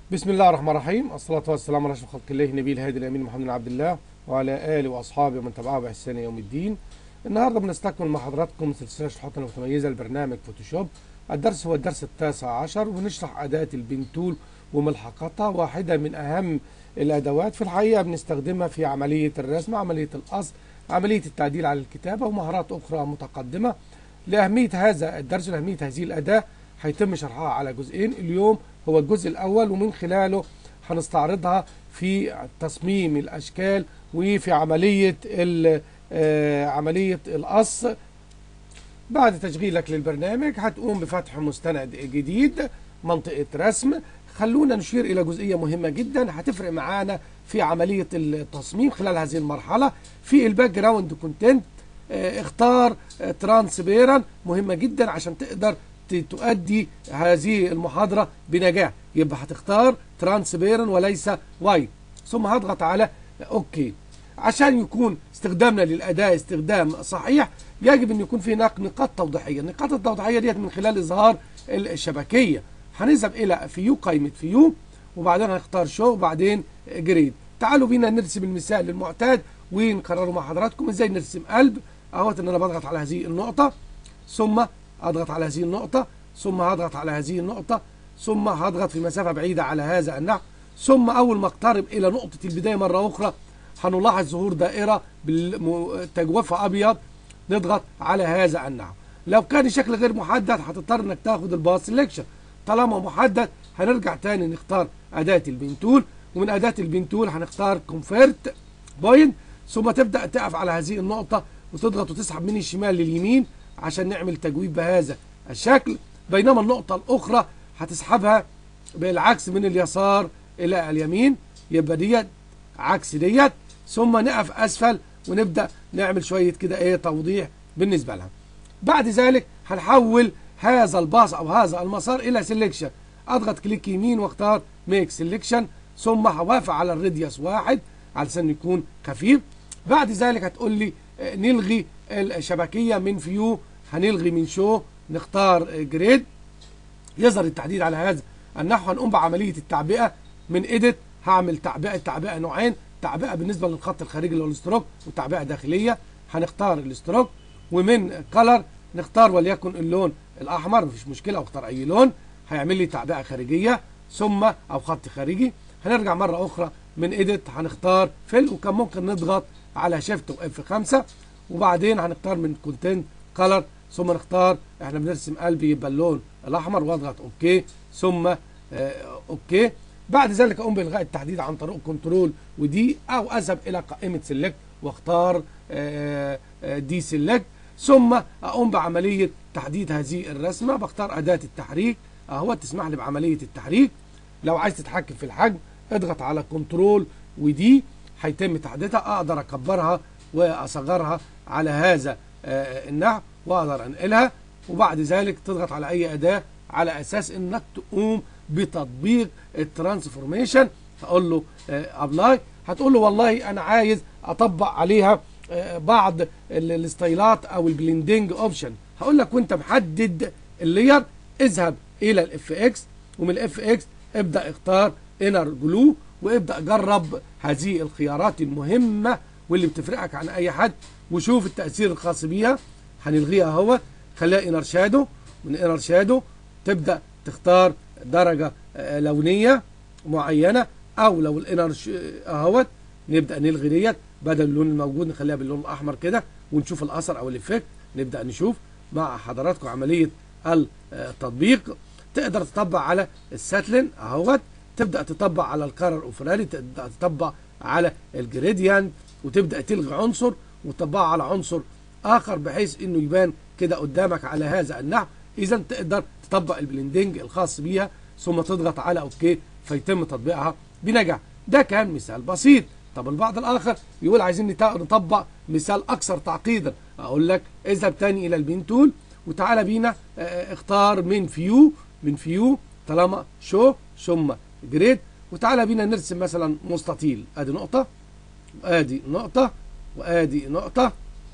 بسم الله الرحمن الرحيم الصلاة والسلام على أشرف خلق الله نبي الهادي الأمين محمد بن عبد الله وعلى آله وأصحابه ومن تبعه بإحسان يوم الدين النهاردة بنستكمل مع حضراتكم سلسلة شروحات المتميزة لبرنامج فوتوشوب الدرس هو الدرس التاسع عشر ونشرح أداة البنتول وملحقاتها واحدة من أهم الأدوات في الحقيقة بنستخدمها في عملية الرسم عملية القص عملية التعديل على الكتابة ومهارات أخرى متقدمة لأهمية هذا الدرس ولأهمية هذه الأداة هيتم شرحها على جزئين اليوم هو الجزء الأول ومن خلاله هنستعرضها في تصميم الأشكال وفي عملية عملية القص بعد تشغيلك للبرنامج هتقوم بفتح مستند جديد منطقة رسم خلونا نشير إلى جزئية مهمة جدا هتفرق معانا في عملية التصميم خلال هذه المرحلة في الباك جراوند كونتنت اختار ترانسبيرن مهمة جدا عشان تقدر تؤدي هذه المحاضرة بنجاح يبقى هتختار ترانسبيرن وليس وايت ثم هضغط على اوكي عشان يكون استخدامنا للأداة استخدام صحيح يجب أن يكون في هناك نقاط توضيحية النقاط التوضيحية ديت من خلال إظهار الشبكية هنذهب إلى فيو قائمة فيو وبعدين هنختار شو وبعدين جريد تعالوا بينا نرسم المثال المعتاد ونقرروا مع حضراتكم ازاي نرسم قلب اهوت ان انا بضغط على هذه النقطة ثم اضغط على هذه النقطة ثم هضغط على هذه النقطة ثم هضغط في مسافة بعيدة على هذا النحو ثم أول ما اقترب إلى نقطة البداية مرة أخرى هنلاحظ ظهور دائرة تجوفها أبيض نضغط على هذا النحو لو كان الشكل غير محدد هتضطر انك تاخد الباص سelection طالما محدد هنرجع تاني نختار أداة البنتول ومن أداة البنتول هنختار كونفيرت بوينت ثم تبدأ تقف على هذه النقطة وتضغط وتسحب من الشمال لليمين عشان نعمل تجويب بهذا الشكل بينما النقطة الأخرى هتسحبها بالعكس من اليسار إلى اليمين يبقى ديت عكس ديت ثم نقف أسفل ونبدأ نعمل شوية كده إيه توضيح بالنسبة لها بعد ذلك هنحول هذا الباص أو هذا المسار إلى سيلكشن أضغط كليك يمين واختار ميك سيلكشن ثم هوافق على الراديوس واحد علشان يكون خفيف بعد ذلك هتقول لي نلغي الشبكية من فيو هنلغي من شو نختار جريد يظهر التحديد على هذا النحو هنقوم بعملية التعبئة من ايديت هعمل تعبئة تعبئة نوعين تعبئة بالنسبة للخط الخارجي اللي هو الاستروك وتعبئة داخلية هنختار الاستروك ومن كلر نختار وليكن اللون الاحمر مفيش مشكلة او اختار اي لون هيعمل لي تعبئة خارجية ثم او خط خارجي هنرجع مرة اخرى من ايديت هنختار فيل وكان ممكن نضغط على شيفت واف 5 وبعدين هنختار من كونتنت كلر ثم نختار احنا بنرسم قلب يبقى اللون الاحمر واضغط اوكي ثم آه اوكي بعد ذلك اقوم بالغاء التحديد عن طريق كنترول ودي او اذهب الى قائمه سيلكت واختار آه آه دي سيلكت ثم اقوم بعمليه تحديد هذه الرسمه بختار اداه التحريك اهو تسمح لي بعمليه التحريك لو عايز تتحكم في الحجم اضغط على كنترول ودي هيتم تحديدها اقدر اكبرها واصغرها على هذا النحو واقدر انقلها وبعد ذلك تضغط على اي اداه على اساس انك تقوم بتطبيق الترانسفورميشن هقول له ابلاي هتقول له والله انا عايز اطبق عليها بعض الستايلات او البلندنج اوبشن هقول لك وانت محدد اللير اذهب الى الاف اكس ومن الاف اكس ابدا اختار انر جلو وابدا جرب هذه الخيارات المهمه واللي بتفرقك عن اي حد وشوف التاثير الخاص بيها هنلغيها اهو خليها انر شادو من انر شادو تبدا تختار درجه لونيه معينه او لو الانر اهوت نبدا نلغي ديت بدل اللون الموجود نخليها باللون الاحمر كده ونشوف الاثر او الافكت نبدا نشوف مع حضراتكم عمليه التطبيق تقدر تطبق على الساتلين اهوت تبدا تطبق على الكارر اوفرالي تبدا تطبق على الجريديان وتبدا تلغي عنصر وتطبقه على عنصر اخر بحيث انه يبان كده قدامك على هذا النحو اذا تقدر تطبق البلندنج الخاص بيها ثم تضغط على اوكي فيتم تطبيقها بنجاح ده كان مثال بسيط طب البعض الاخر يقول عايزين نطبق مثال اكثر تعقيدا اقول لك اذهب تاني الى البين تول وتعالى بينا اختار من فيو من فيو طالما شو ثم جريد وتعالى بينا نرسم مثلا مستطيل ادي نقطه وادي نقطه وادي نقطه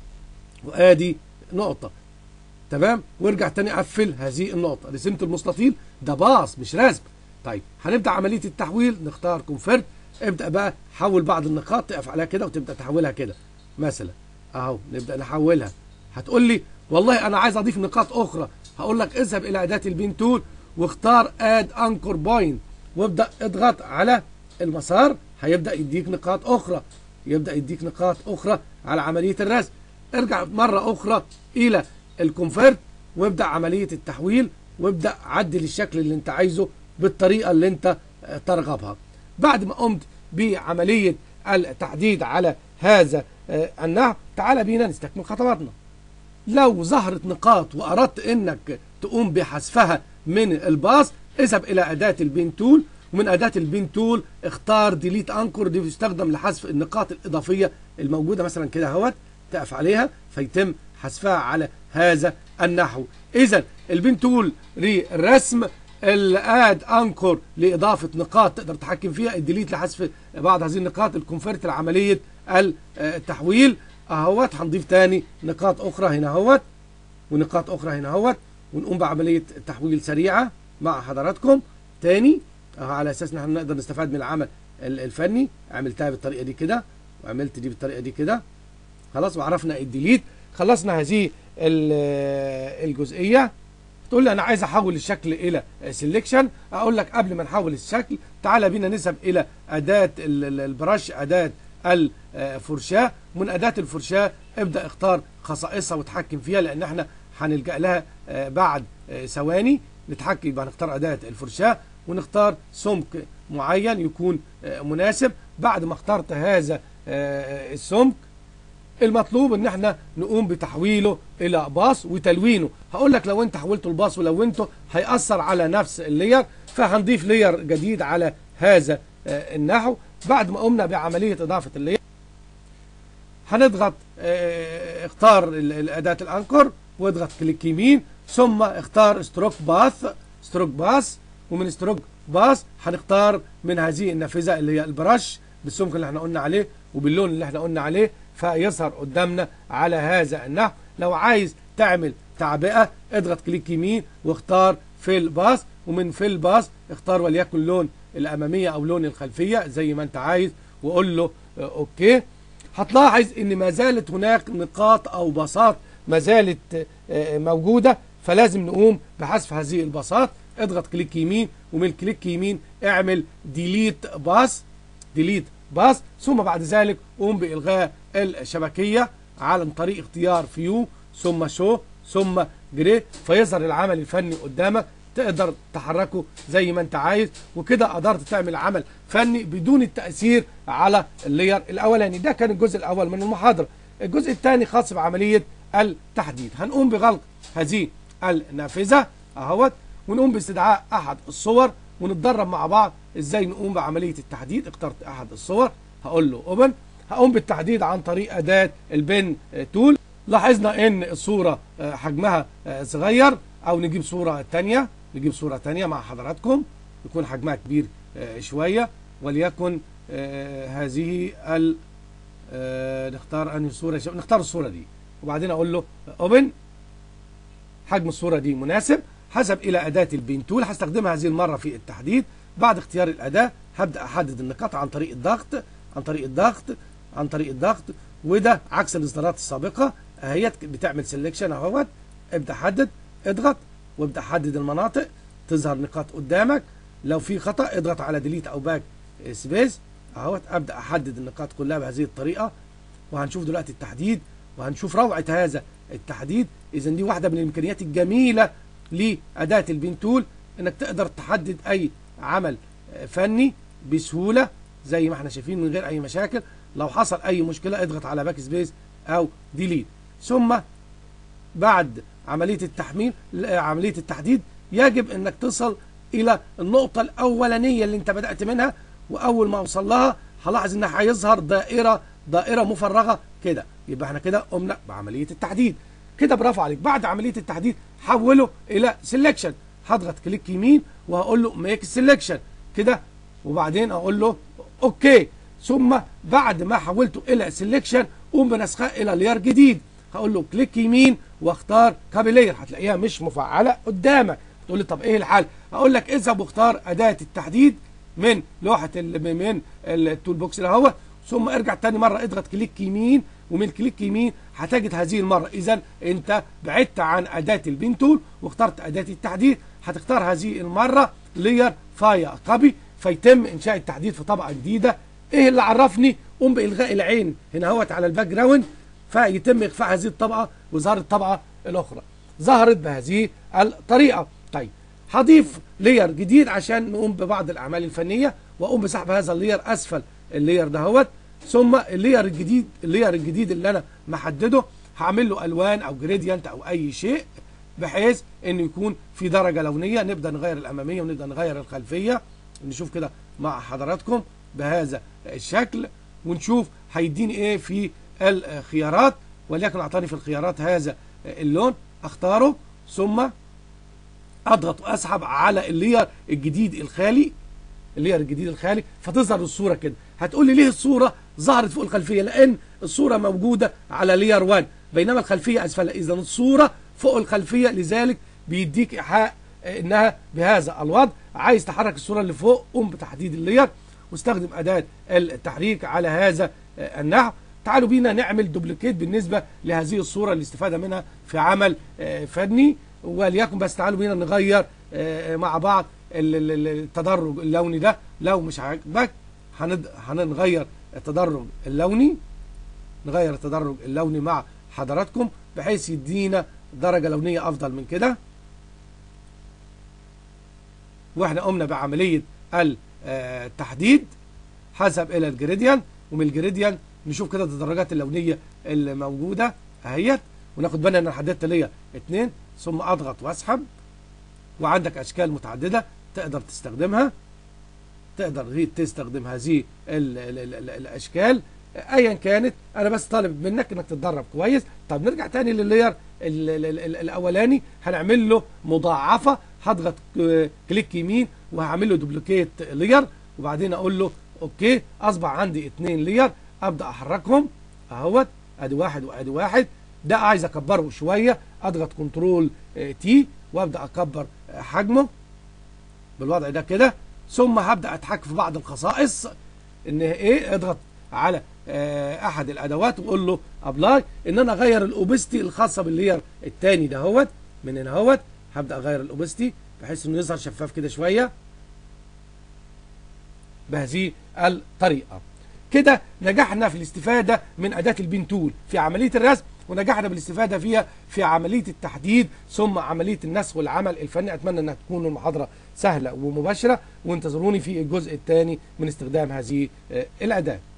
وادي نقطه تمام وارجع تاني قفل هذه النقطه رسمت المستطيل ده باص مش رسم طيب هنبدا عمليه التحويل نختار كونفيرت ابدا بقى حول بعض النقاط تقف عليها كده وتبدا تحولها كده مثلا اهو نبدا نحولها هتقول لي والله انا عايز اضيف نقاط اخرى هقول لك اذهب الى اداه البين تول واختار اد انكور بوينت وابدا اضغط على المسار هيبدا يديك نقاط اخرى يبدا يديك نقاط اخرى على عمليه الرسم ارجع مره اخرى الى الكونفيرت وابدا عمليه التحويل وابدا عدل الشكل اللي انت عايزه بالطريقه اللي انت ترغبها بعد ما قمت بعمليه التحديد على هذا النحو تعال بينا نستكمل خطواتنا لو ظهرت نقاط واردت انك تقوم بحذفها من الباص اذهب الى اداه البين تول ومن اداه البين تول اختار ديليت انكور دي بتستخدم لحذف النقاط الاضافيه الموجوده مثلا كده اهوت تقف عليها فيتم حذفها على هذا النحو اذا البين تول للرسم الاد انكور لاضافه نقاط تقدر تتحكم فيها الديليت لحذف بعض هذه النقاط الكونفرت لعمليه التحويل اهوت هنضيف تاني نقاط اخرى هنا اهوت ونقاط اخرى هنا اهوت ونقوم بعمليه تحويل سريعه مع حضراتكم تاني اهو على اساس ان احنا نقدر نستفاد من العمل الفني عملتها بالطريقه دي كده وعملت دي بالطريقه دي كده خلاص وعرفنا الديليت خلصنا هذه الجزئيه تقول لي انا عايز احول الشكل الى سيلكشن اقول لك قبل ما نحول الشكل تعالى بينا نذهب الى اداه البرش اداه الفرشاه من اداه الفرشاه ابدا اختار خصائصها وتحكم فيها لان احنا هنلجا لها بعد ثواني نتحكم يبقى نختار اداه الفرشاه ونختار سمك معين يكون مناسب بعد ما اخترت هذا السمك المطلوب ان احنا نقوم بتحويله الى باص وتلوينه هقول لك لو انت حولته الباص ولونته هيأثر على نفس اللير فهنضيف لير جديد على هذا النحو بعد ما قمنا بعملية اضافة اللير هنضغط اختار الاداة الانكر واضغط كليك يمين ثم اختار ستروك باث ستروك باث ومن ستروك باث هنختار من هذه النافذة اللي هي البرش بالسمك اللي احنا قلنا عليه وباللون اللي احنا قلنا عليه فيظهر قدامنا على هذا النحو لو عايز تعمل تعبئة اضغط كليك يمين واختار فيل باص ومن فيل باص اختار وليكن لون الأمامية أو لون الخلفية زي ما انت عايز وقول له اه اوكي هتلاحظ ان ما زالت هناك نقاط او باصات ما زالت اه موجودة فلازم نقوم بحذف هذه الباصات اضغط كليك يمين ومن كليك يمين اعمل ديليت باص ديليت باص ثم بعد ذلك قوم بإلغاء الشبكية عن طريق اختيار فيو ثم شو ثم جري فيظهر العمل الفني قدامك تقدر تحركه زي ما انت عايز وكده قدرت تعمل عمل فني بدون التأثير على اللير الأولاني ده كان الجزء الأول من المحاضرة الجزء الثاني خاص بعملية التحديد هنقوم بغلق هذه النافذة اهوت ونقوم باستدعاء أحد الصور ونتدرب مع بعض ازاي نقوم بعملية التحديد اخترت احد الصور هقول له اوبن هقوم بالتحديد عن طريق اداة البن تول لاحظنا ان الصورة حجمها صغير او نجيب صورة تانية نجيب صورة تانية مع حضراتكم يكون حجمها كبير شوية وليكن هذه ال نختار انهي صورة نختار الصورة دي وبعدين اقول له اوبن حجم الصورة دي مناسب حسب الى اداة البين تول هستخدمها هذه المرة في التحديد بعد اختيار الاداة هبدأ احدد النقاط عن طريق الضغط عن طريق الضغط عن طريق الضغط وده عكس الاصدارات السابقة اهيت بتعمل سيلكشن اهوت ابدأ حدد اضغط وابدأ حدد المناطق تظهر نقاط قدامك لو في خطأ اضغط على ديليت او باك سبيس اهوت ابدأ احدد النقاط كلها بهذه الطريقة وهنشوف دلوقتي التحديد وهنشوف روعة هذا التحديد اذا دي واحدة من الامكانيات الجميلة لأداة البين تول انك تقدر تحدد اي عمل فني بسهولة زي ما احنا شايفين من غير اي مشاكل لو حصل اي مشكلة اضغط على باك سبيس او ديليت ثم بعد عملية التحميل عملية التحديد يجب انك تصل الى النقطة الاولانية اللي انت بدأت منها واول ما اوصل لها هلاحظ ان هيظهر دائرة دائرة مفرغة كده يبقى احنا كده قمنا بعملية التحديد كده برافو عليك بعد عملية التحديد حوله الى سيلكشن هضغط كليك يمين وهقول له ميك سيلكشن كده وبعدين اقول له اوكي ثم بعد ما حولته الى سيلكشن قوم بنسخها الى لير جديد هقول له كليك يمين واختار كابي لاير هتلاقيها مش مفعله قدامك تقول لي طب ايه الحل اقول لك اذهب واختار اداه التحديد من لوحه ال- من التول بوكس اللي هو ثم ارجع تاني مره اضغط كليك يمين ومن كليك يمين هتجد هذه المره اذا انت بعدت عن اداه البين تول واخترت اداه التحديد هتختار هذه المره لير فايا كوبي فيتم انشاء التحديد في طبقه جديده ايه اللي عرفني قوم بالغاء العين هنا اهوت على الباك جراوند فيتم اخفاء هذه الطبقه وظهر الطبقه الاخرى ظهرت بهذه الطريقه طيب هضيف لير جديد عشان نقوم ببعض الاعمال الفنيه واقوم بسحب هذا اللير اسفل اللير دهوت ثم اللير الجديد اللير الجديد اللي انا محدده هعمل له الوان او جريدينت او اي شيء بحيث انه يكون في درجه لونيه نبدا نغير الاماميه ونبدا نغير الخلفيه نشوف كده مع حضراتكم بهذا الشكل ونشوف هيديني ايه في الخيارات وليكن اعطاني في الخيارات هذا اللون اختاره ثم اضغط واسحب على اللير الجديد الخالي اللير الجديد الخالي فتظهر الصوره كده هتقول لي ليه الصوره ظهرت فوق الخلفيه لان الصوره موجوده على لير 1 بينما الخلفيه اسفلها اذا الصوره فوق الخلفيه لذلك بيديك ايحاء انها بهذا الوضع عايز تحرك الصوره اللي فوق قم بتحديد اللير واستخدم اداه التحريك على هذا النحو تعالوا بينا نعمل دوبليكيت بالنسبه لهذه الصوره اللي استفاد منها في عمل فني وليكن بس تعالوا بينا نغير مع بعض التدرج اللوني ده لو مش عاجبك هنغير التدرج اللوني نغير التدرج اللوني مع حضراتكم بحيث يدينا درجه لونيه افضل من كده واحنا قمنا بعمليه التحديد حسب الى الجريديان ومن الجريديان نشوف كده الدرجات اللونيه اللي موجوده اهيت وناخد بالنا ان انا حددت ليا اتنين ثم اضغط واسحب وعندك اشكال متعدده تقدر تستخدمها تقدر تستخدم هذه ال ال ال ال الاشكال ايا كانت انا بس طالب منك انك تتدرب كويس طب نرجع تاني لللاير الاولاني هنعمل له مضاعفه هضغط كليك يمين وهعمل له دوبليكيت لير وبعدين اقول له اوكي اصبح عندي اتنين لير ابدا احركهم اهوت ادي واحد وادي واحد ده عايز اكبره شويه اضغط كنترول تي وابدا اكبر حجمه بالوضع ده كده ثم هبدا اتحكم في بعض الخصائص ان ايه اضغط على احد الادوات واقول له ابلاي ان انا اغير الاوبستي الخاصه باللير الثاني دهوت من هنا اهوت هبدا اغير الاوبستي بحيث انه يظهر شفاف كده شويه بهذه الطريقه كده نجحنا في الاستفاده من اداه البين تول في عمليه الرسم ونجحنا بالاستفاده فيها في عمليه التحديد ثم عمليه النسخ والعمل الفني اتمنى انها تكون المحاضره سهله ومباشره وانتظروني في الجزء الثاني من استخدام هذه الاداه